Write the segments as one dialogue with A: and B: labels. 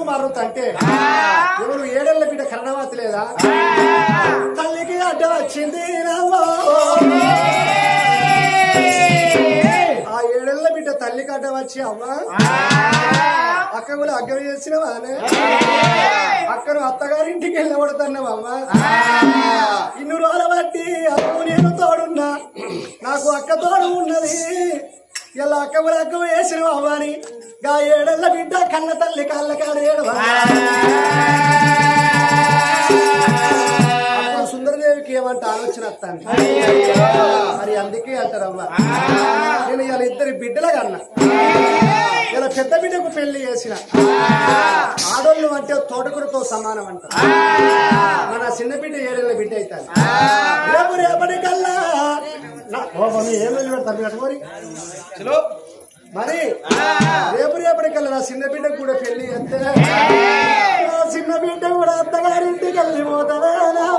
A: మారుతా అంటే ఎవరు ఏడేళ్ల బిడ్డ కరణవాతి లేదా తల్లికి అడ్డ వచ్చింది రామో. ఆ ఏడేళ్ల బిడ్డ తల్లికి అడ్డ వచ్చి అమ్మా అక్క కూడా అగ్గర చేసినవానే అక్కను అత్తగారింటికి వెళ్ళబడుతున్నావమ్మా ఇన్ని రోజుల బట్టి అక్కకు నేను తోడున్నా నాకు అక్క తోడు ఉన్నది ఇలా అక్క కూడా అక్క వేసిన అవ్వని గా ఏడెళ్ళ బిడ్డ కన్న తల్లి కళ్ళ కాడ ఏడవ అప్పుడు సుందరదేవికి ఏమంటే ఆలోచన వస్తాను మరి అందుకే అంటారమ్మా నేను ఇలా ఇద్దరి బిడ్డల కన్నా ఇలా పెద్ద బిడ్డకు పెళ్లి చేసిన ఆడోళ్ళు అంటే తోటకూరతో సమానం అంట మన చిన్న బిడ్డ ఏడేళ్ళ బిడ్డ అవుతాను రేపు రేపటి కల్లా నా- ఓ మమ్మీ ఏం వెళ్ళి పెడతారు మీరు అటుకోరి? మరి రేపు రేపటి కల్లా నా చిన్న బిడ్డకు కూడా పెళ్లి చేస్తే నా చిన్న బిడ్డ కూడా అత్తగారింటికి వెళ్ళిపోతానే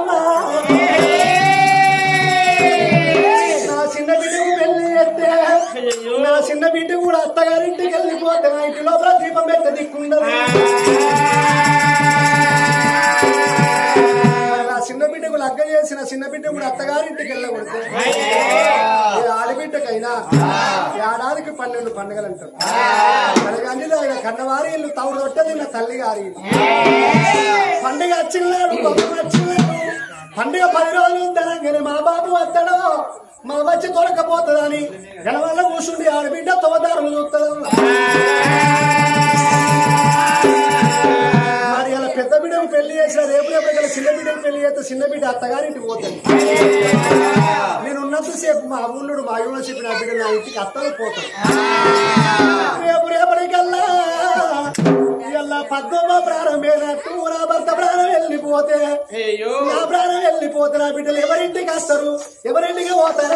A: నా చిన్న బిడ్డకు పెళ్లి చేస్తే నా చిన్న బిడ్డ కూడా అత్తగారింటికి వెళ్ళిపోతే నా ఇంటి లోపల దీపం పెట్ట దిక్కుండదు నా చిన్న బిడ్డకు లగ్గ చేసిన చిన్న బిడ్డ కూడా అత్తగారింటికి వెళ్ళకూడదు ఏ ఆడబిడ్డకైనా ఏడాదికి పన్నెండు పండుగలు అంటారు కనగాండిలో ఆయన కన్నవారి ఇల్లు తౌడు రొట్టెలు నా తల్లి గారి ఇల్లు. పండుగ వచ్చినాడు గొప్ప వచ్చినాడు పండుగ పది రోజులు తెలంగాణ మా బాబు వస్తాడో మా వచ్చి తొలకపోతుందని గణవల్ల కూర్చుండి ఆడబిడ్డ తోదారులు చూస్తాడు మరి అలా పెద్ద బిడ్డకు పెళ్లి చేసిన రేపు రేపు గల చిన్న బిడ్డకు పెళ్లి చేస్తే చిన్న బిడ్డ అత్తగారింటికి పోతాడు నేను ఉన్నంతసేపు మా ఊళ్ళోడు మా ఊళ్ళో చెప్పిన ఆ బిడ్డ నా ఇంటికి అత్తలు పోతాడు రేపు రేపటికల్లా ఇలా పద్మమ్మ ప్రాణం పోయినట్టు నా భర్త ప్రాణం వెళ్ళిపోతే నా ప్రాణం వెళ్ళిపోతే నా బిడ్డలు ఎవరింటికి వస్తారు ఎవరింటికి పోతారు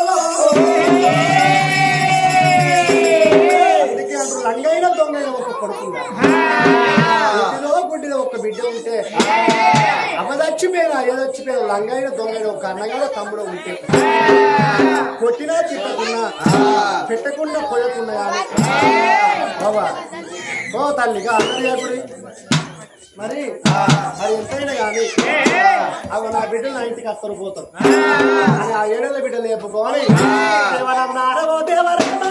A: అందుకే అంటారు లంగైన దొంగైన ఒక కొడుకుందా ఇంటిలో గుడ్డిలో ఒక బిడ్డ ఉంటే అమ్మదచ్చిపోయినా ఏదచ్చిపోయినా లంగైన దొంగైన ఒక అన్నగాడ తమ్ముడు ఉంటే కొట్టినా తిట్టకున్నా పెట్టకుండా కొయ్యకుండా కానీ బాబా ఓ తల్లిగా అన్నయ్యకుడి మరి మరి ఎంతైనా కానీ అవి నా బిడ్డలు నా ఇంటికి అత్తరు పోతారు అని ఆ ఏడేళ్ళ బిడ్డలు చెప్పుకోవాలి దేవరన్నారో దేవరన్నా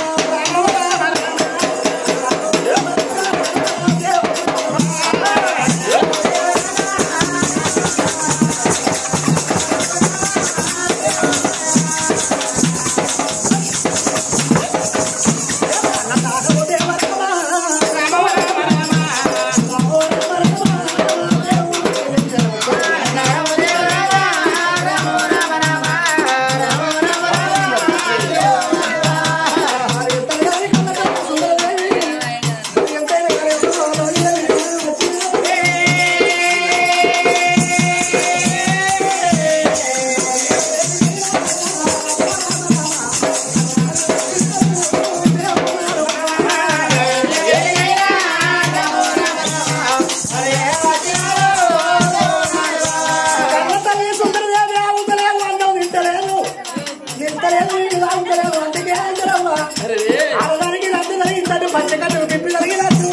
A: కన్నతల్లి సుందరదేవి ఆవుతలేదు అన్నం తింటలేదు తింటలేదు నీళ్ళు తాగుతలేదు అందుకే అంటారమ్మా ఆడదానికి రద్దు కలిగిందంటే పంచకట్టు పిప్పి కలిగినట్టు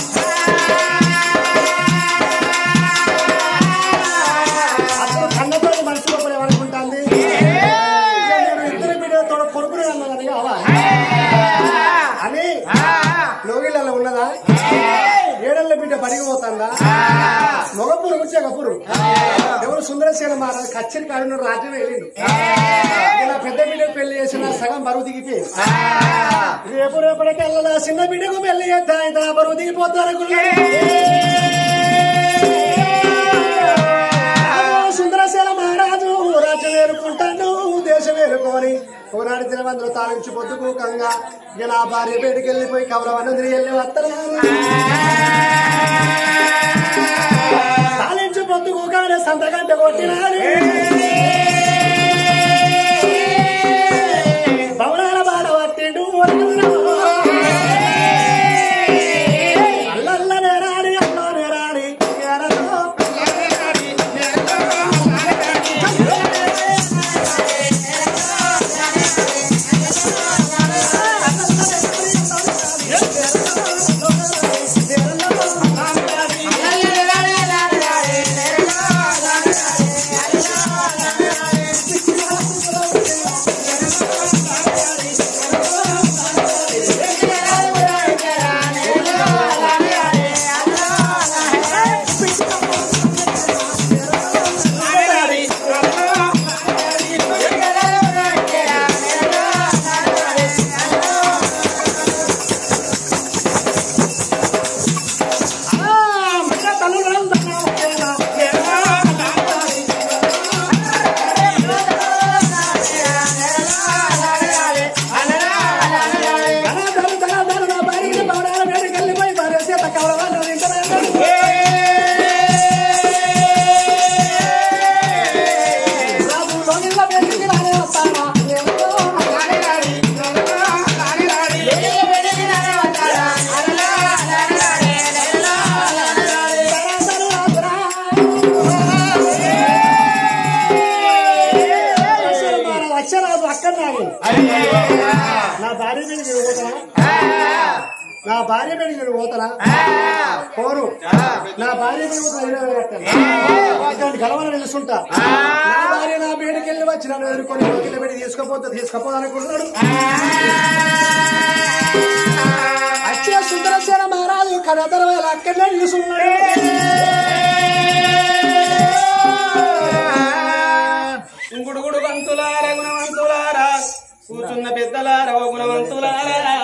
A: అప్పుడు కన్నతల్లి మనసు లోపల ఏమనుకుంటుంది నేను ఇద్దరు బిడ్డలతో కొడుకుని అన్నదని కావా అని లోగిళ్ళలో ఉన్నదా ఏడళ్ళ బిడ్డ బడికి పోతుందా మొగపురు వచ్చేకపురు ఎవరు సుందరసేన మహారాజు కచ్చరి కాడిన రాజ్యం వెళ్ళిండు ఇలా పెద్ద బిడ్డ పెళ్లి చేసిన సగం బరువు దిగిపోయి రేపు రేపటికి వెళ్ళదా చిన్న బిడ్డకు పెళ్లి చేస్తా ఇంత బరువు దిగిపోతారు సుందరసేన మహారాజు రాజ్యం వేరుకుంటాడు దేశం వేరుకోని ఓనాడు తినవందరూ తాగించి పొద్దుకు కంగా ఇక నా భార్య బయటికి వెళ్ళిపోయి కవరవన్న తిరిగి వెళ్ళి వస్తారు తాలించి పొద్దుకు కానీ సంతగంట కొట్టినాడు భవనాల బాధ పట్టిండు అల్లల్ల నేరాని అల్లో నేరాని నేరలో నేరలో భార్య మీద నేను పోతానా నా భార్య మీద నేను పోతానా పోను నా భార్య మీద పోతే ఐదు వేలు కట్టాలి. వాటిని గలవని నిలుస్తుంటా నా భార్య నా బయటకి వెళ్ళి వచ్చి నన్ను ఎదుర్కొని కింద పెట్టి తీసుకపోతే తీసుకపోదనుకుంటున్నాడు అచ్చే సుందరసేన మహారాజు కనతర వేల అక్కడనే నిలుస్తున్నాడు
B: గుడుగుడు వంతులార గుణవంతులారా కూర్చున్న పెద్దలార ఓ గుణవంతులారా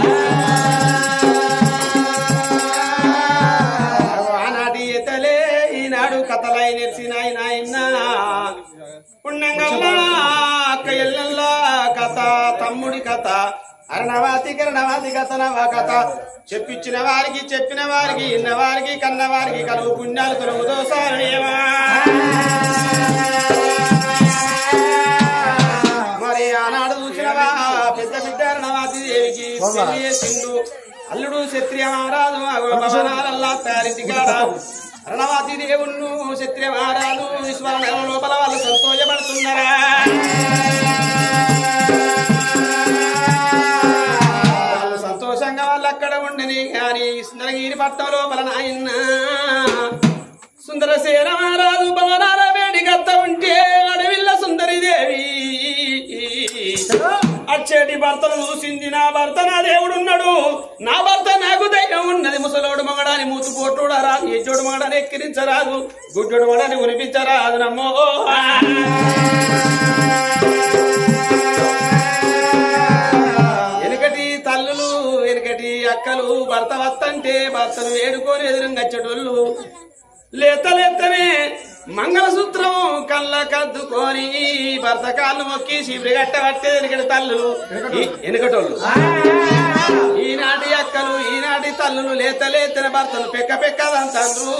B: ఆనాటి ఎతలే ఈనాడు కథలై నెరిసినాయి నాయన పుణ్యంగల్లా అక్క ఎల్లల్లా కథ తమ్ముడి కథ అరణవాతి కరణవాతి కథ నవ కథ చెప్పించిన వారికి చెప్పిన వారికి ఇన్న వారికి కన్న వారికి కలుగు పుణ్యాలు కలుగు దోసారుడేవా మరి ఆనాడు చూసినవా పెద్ద బిడ్డ అరణవాతి దేవికి పెళ్లి చేసిండు అల్లుడు క్షత్రియ మహారాజు భవనాలల్లా తారింటికాడ అరణవాతి దేవుణ్ణు క్షత్రియ మహారాజు విశ్వరణ లోపల వాళ్ళు సంతోషపడుతున్నారా వాళ్ళు సంతోషంగా వాళ్ళు అక్కడ ఉండని కానీ సుందరగిరి పట్టం లోపల నాయన్న సుందరసేన మహారాజు భవనాల వేడి గత్త ఉంటే అడవిల్ల సుందరి దేవి అచ్చేటి భర్తను చూసింది నా భర్త నా దేవుడున్నాడు నా భర్త నాకు దైవం ఉన్నది ముసలోడు మగడాని మూతు పోటుడా రాదు ఎజ్జోడు మగడాని ఎక్కిరించరాదు గుడ్డోడు మగడాని ఉనిపించరాదు నమ్మో వెనకటి తల్లులు వెనకటి అక్కలు భర్త వత్తంటే భర్తను వేడుకొని ఎదురుంగచ్చటోళ్ళు లేత లేతనే మంగళసూత్రం కళ్ళ కద్దుకొని భర్త కాళ్ళు మొక్కి శిబిరి గట్ట పట్టే వెనకటి తల్లులు ఈ- వెనకటోళ్ళు ఈనాటి అక్కలు ఈనాటి తల్లులు లేత లేతన భర్తను పెక్క పెక్కదంటారు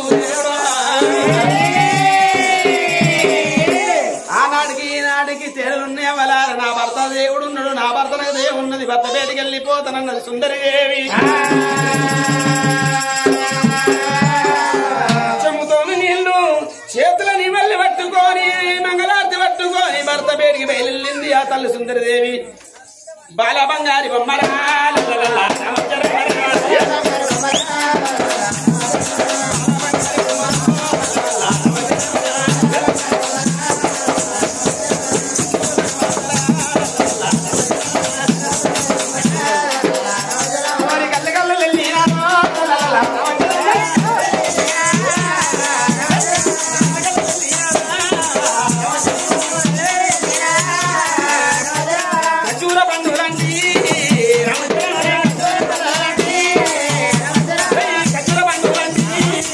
B: ఆనాటికి ఈనాటికి తేలున్నాయి అవలార నా భర్త దేవుడు ఉన్నాడు నా భర్త నాకు దేవుడు ఉన్నది భర్త బయటికి వెళ్ళిపోతానన్నది సుందరి దేవి చెమ్ముతోని నీళ్లు చేతులని మళ్ళీ పట్టుకొని మంగళార్తి పట్టుకొని భర్త బయటికి బయలుదేరింది ఆ తల్లి సుందరి దేవి బాల బంగారి బొమ్మరా లలలల, సంవత్సర మరగా. మరి గల్ల గల్ల లెల్లిరా, లలలల, సంవత్సర ఖర్జూర పండుగండి ఖర్జూర పండుగండి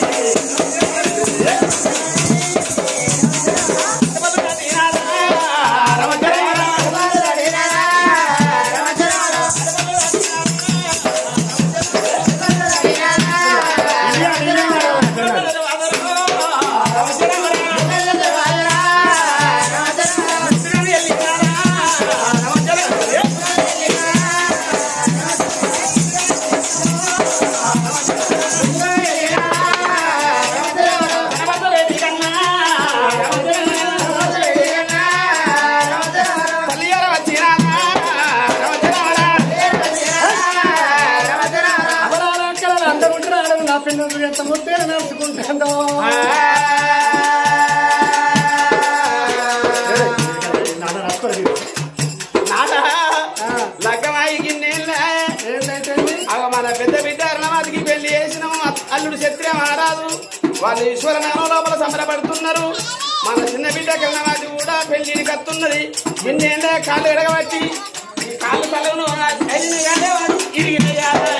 A: అమరారాకరాలు అందరూ ఉంటారు నా పిల్లలు ఎంత ముద్దే నడుచుకుంటాడో నాన్న రాసుకోలేదు ఏంటంటే
B: మన పెద్ద బిడ్డ అరుణమాతికి పెళ్లి చేసినాము అల్లుడు క్షత్రియ మహారాజు వాళ్ళు ఈశ్వర నామం లోపల సంబరపడుతున్నారు మన చిన్న బిడ్డ కరుణమాతి కూడా పెళ్లిని కత్తున్నది నిన్నేందా కాళ్ళు ఎడగబట్టి ఈ కాళ్ళు తలను అయిన వాడు ఇరిగిన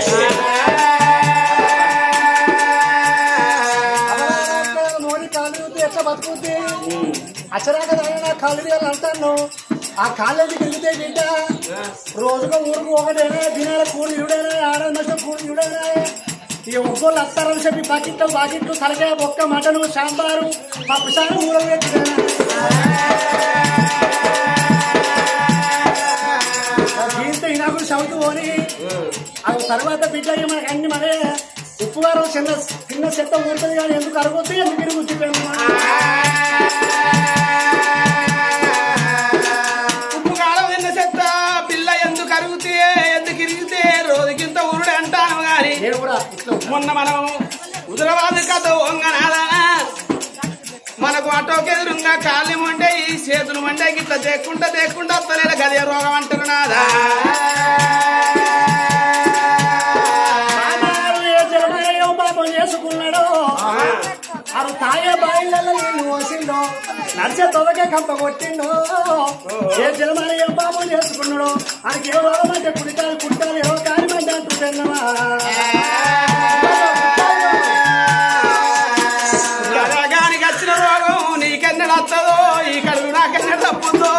A: నోని కాలు ఎట్లా బతుకుద్ది అచ్చరాక నా కాళ్ళు తీయాలి అంటాను ఆ కాళ్ళు తిరిగితే బిడ్డ రోజుగా ఊరుకు ఒకటేనా దినాల కూలి ఇవిడేనా ఆడల మధ్య కూలి ఇవిడేనా ఇక ఒక్కోళ్ళు వస్తారని చెప్పి బకెట్లు బాకెట్లు తలకాయ బొక్క మటను సాంబారు పప్పు సారు మూల దీంతో ఇనాకులు చదువుతూ పోని ఆ తర్వాత బిడ్డ ఇక మనకి అన్ని మరే ఉప్పు వారం చిన్న చిన్న చెత్త ఊరుతుంది కానీ ఎందుకు అరుగుతుంది ఎందుకు ఇరుగుతుంది
B: ఉప్పు కాలం తిన్న చెత్త పిల్ల ఎందుకు అరుగుతే మొన్న మనం హుజరాబాద్ కథ వంగనాలా మనకు అటోకి ఎదురుగా కాళ్ళు మండే ఈ చేతులు మండే గిట్లా దేక్కుంటా దేక్కుంటా వస్తలేదా గదే రోగం అంటారు నాదా
A: ఆనాడు ఏ జలమయ్యో పాపం చేసుకున్నాడో అవి తాగే బాయిలలో నీళ్ళు పోసిండో నడిచే తొలగే కంప కొట్టిండో ఏ జలమయ్యో పాపం చేసుకున్నాడో ఆయనకి ఏ రోగం అంటే కుడికాలు కుట్టాలి ఏ కాలి మంది అంటున్నావా
B: గదాగానికి వచ్చిన రోగం నీకెన్నడు వస్తుందో ఈ కడుగు నాకెన్నడు తప్పుందో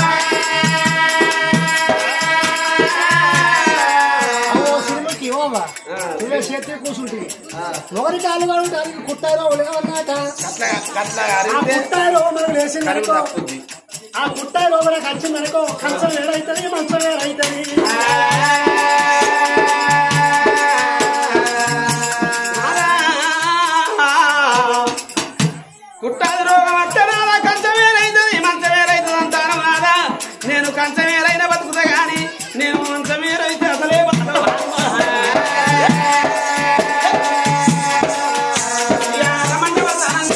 A: సినిమాకి ఇవ్వవా నువ్వే చేతి కూర్చుంటుంది ఎవరి కాలు వాడు దానికి కుట్టారో లేవన్నాక
B: అట్లా అట్లా
A: ఆ
B: అరిగితే
A: కుట్టారో మనం వేసింది
B: కడుగు
A: అనుకో
B: తప్పుద్ది
A: ఆ కుట్టారో మనకు వచ్చింది అనుకో కంచం వేడైతుంది మంచం వేడైతుంది
B: కుట్టాది రోగం అంటే నాదా కంచం వేరైతుంది మంచం వేరైతుంది అంటాను నాదా నేను కంచం వేరైన బతుకుతా గాని నేను మంచం వేరైతే అసలే బతకను. యా, రమంటే వస్తాను.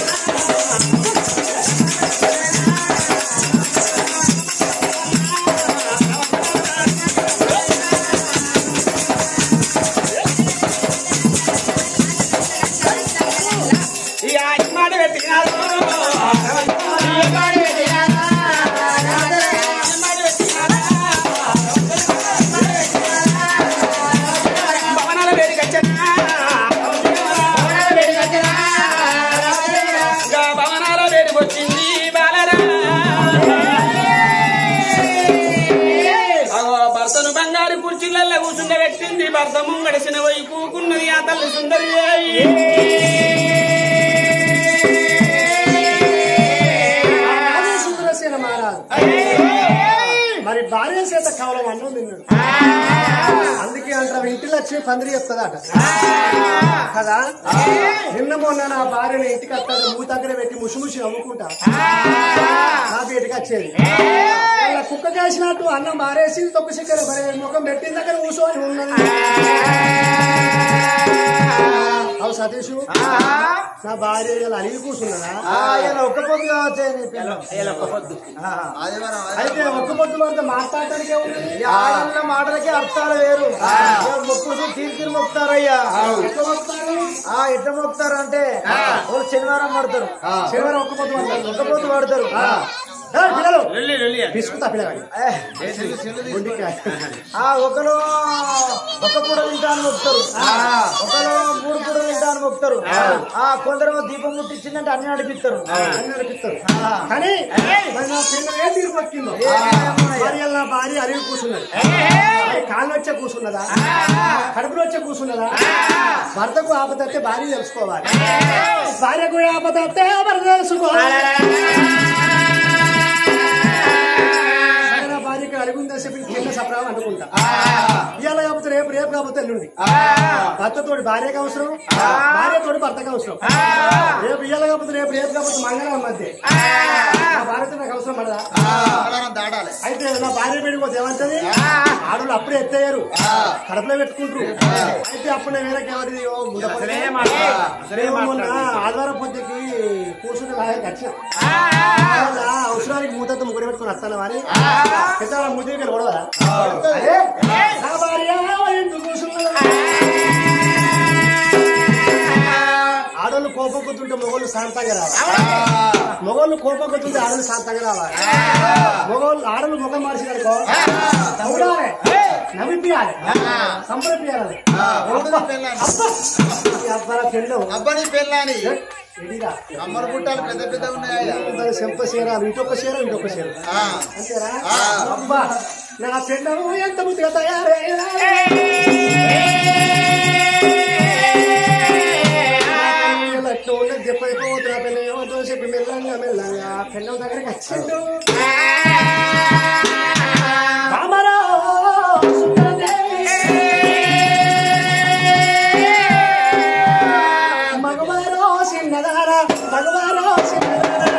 B: ఈ ఆడి మాట పెట్టినారు. ఈ మాట పెట్టినారు. ఈ మాట పెట్టినారు. భవనాల వేడికొచ్చనా. ఇంకా భవనాల వేడికొచ్చింది బాలరా. అగో భర్తను బంగారు కుర్చీలలో కూర్చుండబెట్టింది భర్త ముంగడిసిన పోయి కూకున్నది ఆ తల్లి సుందరి
A: రాజు సుందరసేన మహారాజు మరి భార్య చేత కవలం అన్నం తిన్నాడు అందుకే అంటారు ఇంటి లక్ష్మి పందిరి చెప్తుందట కదా నిన్న మొన్న నా భార్యని ఇంటికి వస్తాడు మూ దగ్గర పెట్టి ముసి ముసి నవ్వుకుంటా నా బయటికి వచ్చేది ఇలా కుక్క కాసినట్టు అన్నం మారేసి తొక్కు చిక్కర ముఖం పెట్టిన దగ్గర కూర్చొని ఉన్నది అవు సతీష్ నా భార్య ఇలా అలిగి కూర్చున్నదా
C: ఒక్క పొద్దు కావచ్చు నీ పిల్ల
A: అయితే ఒక్క పొద్దు వరకు మాట్లాడటానికే ఉన్నది
C: ఈ ఆడళ్ళ మాటలకి అర్థాలు వేరు మొక్కులు తీరు తీరు మొక్కుతారయ్యా
A: ఎట్లా మొక్కుతారు?
C: ఆ ఎట్లా మొక్కుతారు అంటే వాళ్ళు శనివారం పడతారు
A: శనివారం ఒక్క పొద్దు పడతారు.
C: ఒక్క పొద్దు పడతారు
A: ఏ, పిల్లలు
B: లొల్లి లొల్లి
A: బిస్కుతా పిల్లగాడి
C: ఏ,
A: గుండికాయ
C: ఆ ఒకరు ఒక పూట తింటాను మొక్కుతారు ఒకరు మూడు పూట తింటాను మొక్కుతారు ఆ కొందరు దీపం ముట్టించిందంటే అన్ని నడిపిస్తారు
A: అన్ని నడిపిస్తారు. కానీ మరి నా పిల్ల ఏ తీరు పట్టిందో భార్య నా భార్య అరిగి కూర్చున్నది మరి కాళ్ళు వచ్చే కూర్చున్నదా కడుపులో వచ్చే కూర్చున్నదా భర్తకు ఆపదత్తే భార్య తెలుసుకోవాలి భార్యకు ఆపదత్తే భర్త తెలుసుకోవాలి సరే, నా భార్యకి అడుగుందని చెప్పి కింద సప్రావం అనుకుంటా ఇవాళ కాకపోతే రేపు రేపు కాకపోతే ఎల్లుండి భర్తతోటి భార్యకి అవసరం భార్యతోటి భర్తకి అవసరం రేపు ఇవాళ కాకపోతే రేపు రేపు కాకపోతే మంగళవారం మధ్య నా భార్యతో నాకు అవసరం పడదా
C: దాడాలి
A: అయితే నా భార్య పెడిపోతే ఏమంటది ఆడవాళ్ళు అప్పుడే ఎత్తయ్యారు కడపలో పెట్టుకుంటారు అయితే అప్పుడు నేను వేరే ఎవరి
B: అసలే మాట అసలే
A: మొన్న
B: మాట
A: ఆదివారం పొద్దుకి కూర్చుని లాగా వచ్చిన అవసరానికి మూతతో ముగ్గురు పెట్టుకుని వస్తాను అని పెద్ద ముద్దుకి గొడవదా అదే నా భార్య ఎందుకు కూర్చున్నదా ఆడోళ్ళు కోపం కొద్దుంటే మొగోళ్ళు శాంతంగా రావాలి మొగోళ్ళు కోపం కొద్దుంటే ఆడోళ్ళు శాంతంగా రావాలి మొగోళ్ళు ఆడోళ్ళు ముఖం మార్చినారుకో నవ్వుడాలి నవ్విపియాలి సంప్రదించాలి అబ్బాయి పెళ్ళి
C: అబ్బని పెళ్ళాని
A: ఎడిరా
C: అమ్మల గుట్టాలు పెద్ద పెద్ద ఉన్నాయా
A: మరి చెంప చీరాలు ఇటొక చీర ఇటొక చీర అంతేరా అబ్బా నా పెళ్ళము ఎంత ముద్దుగా తయారైనా ఎట్లా ఉన్నది చెప్పైపోతున్నా పిల్ల ఏమవుతుందో చెప్పి మెల్లంగా మెల్లంగా పిల్లల దగ్గరికి వచ్చిండు రామారా, సుందరదేవి. మగవారో చిన్నదారా మగవారో చిన్నదారా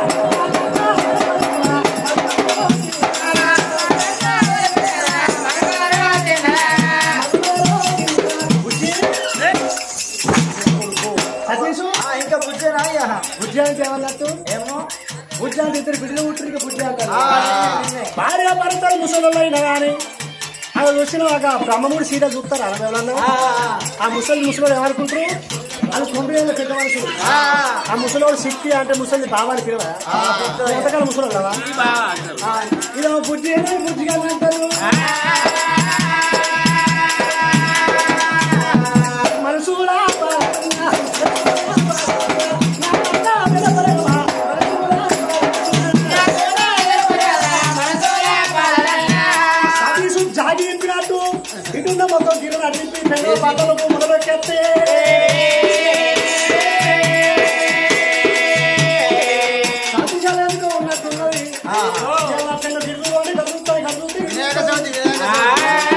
A: సతీషు
C: ఆ, ఇంకా బుజ్జేనా అయ్యా
A: బుజ్జి అంటే ఏమన్నట్టు
C: ఏమో
A: బుజ్జి అంటే ఇద్దరు బిడ్డలు పుట్టిన ఇంకా బుజ్జి అంటారు
C: ఆ, నిన్నే.
A: భార్య భర్తలు ముసలు అయినా కానీ అవి చూసిన ఒక బ్రహ్మముడు సీత చూస్తారు అరవై
C: ఆ,
A: ఆ ముసలి ముసలోడు ఏమనుకుంటారు అది తొంభై ఏళ్ళ పెద్ద మనుషులు
C: ఆ,
A: ఆ ముసలోడు శక్తి అంటే ముసలి బావాని పిలవ
C: ఆ, పెద్దోడు.
A: ఎంతకాలం ముసలోడు కదా
B: బాగా అంటారు.
A: ఆ, ఇదేమో బుజ్జి అని బుజ్జి గారు అంటారు మనసులా సతీసు జాగి చెప్పినట్టు ఇటున్న మొత్తం గిరణ అడిపి పెద్ద బట్టలకు మొదలెక్కేస్తే సతీశాలు ఎందుకో ఉన్నట్టున్నది
C: ఆ.
A: చిన్న గిర్రు అని కదులుతాయి కదులుతాయి
C: వినాయక చవితి వినాయక చవితి.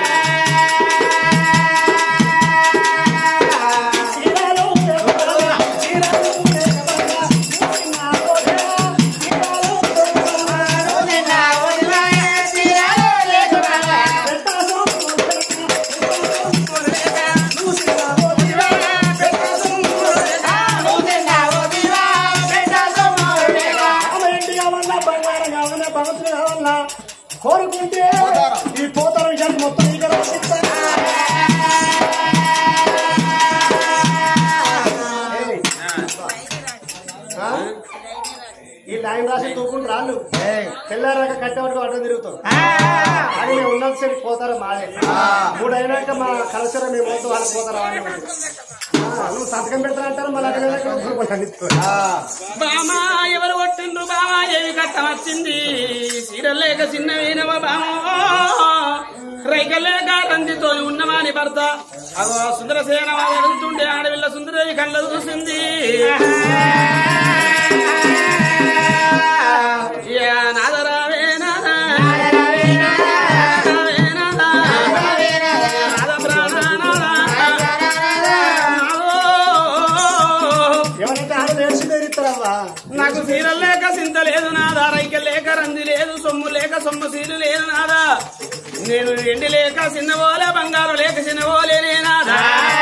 A: చీరాలు పేపర్ల, చీరాలు పేపర్ల, నా కోటల, చీరాలు పేపర్ల, పెట్టాసం చూసినా పోతివా, పెట్టాసం కావాలంటే కావాలా బంగారం కావాలా భగవంతుడు కావాలా కోరుకుంటే ఈ పోతారు ఇజాన్ని మొత్తం ఇక్కడ ఈ టైం రాసి తూకుంటు రాళ్ళు
C: ఏయ్.
A: తెల్లారాక కట్టేవాడికి అడ్డం తిరుగుతాం అది మేము ఉన్నది సరి పోతారు మాదే మూడు అయినాక మా కల్చర్ మేము పోతూ వాళ్ళు పోతారు వాళ్ళు ఆ, నువ్వు సంతకం పెడతానంటారు మళ్ళీ అక్కడ
C: ఆ,
B: బామా ఎవరు కొట్టిండ్రు బామా ఏమి కట్టం వచ్చింది సీరలేక చిన్న వీనవ బామో రైకలేక రంజితో ఉన్నమాని భర్త అగో సుందరసేన వాళ్ళు అడుగుతుండే ఆడవిల్ల సుందరదేవి కళ్ళ చూసింది యా నాదరావే నాదా. రావే నాదా. నాద ప్రాణ నాదా. నాదో.
A: ఎవరైతే ఆడ నేర్చి తెరుస్తారవ్వా
B: నాకు సీరలు లేక సింత లేదు నాదా రైక లేక రంది లేదు సొమ్ము లేక సొమ్ము సీలు లేదు నాదా నేను ఎండి లేక చిన్నవోలే బంగారు లేక చిన్నవోలే నాదా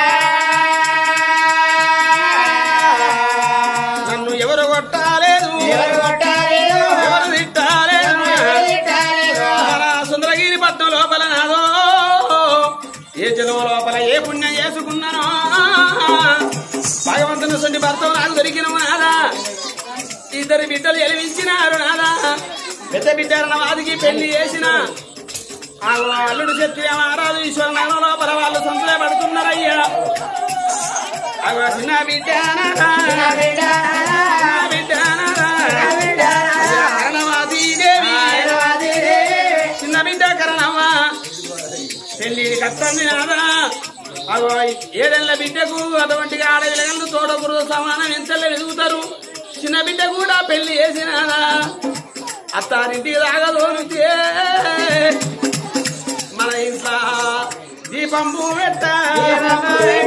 B: నన్ను ఎవరు కొట్టాలేదు ఎవరు తిట్టాలేదు మన సుందరగిరి పట్నం లోపల నాదో ఏ జనం లోపల ఏ పుణ్యం చేసుకున్నానో భగవంతుని సొంటి భర్త నాకు దొరికిన నాదా ఇద్దరు బిడ్డలు ఎలివించినారు నాదా పెద్ద బిడ్డ వాదికి పెళ్లి చేసిన ఆ అల్లుడు శక్తి మహారాజు ఈశ్వర నగరం లోపల వాళ్ళు సంతలే పడుతున్నారయ్యా అగో చిన్న బిడ్డ నాదా. చిన్న బిడ్డ నాదా. కరణవాది దేవి. చిన్న బిడ్డ కరణమ్మ పెళ్లి కట్టండి నాదా అగో ఏడేళ్ల బిడ్డకు అటువంటి ఆడవిలగండు తోడగురు సమానం ఎంతలో ఎదుగుతారు చిన్న బిడ్డ కూడా పెళ్లి చేసినాదా అత్తారింటికి రాగదోనితే మన ఇంట్లో దీపం పెట్ట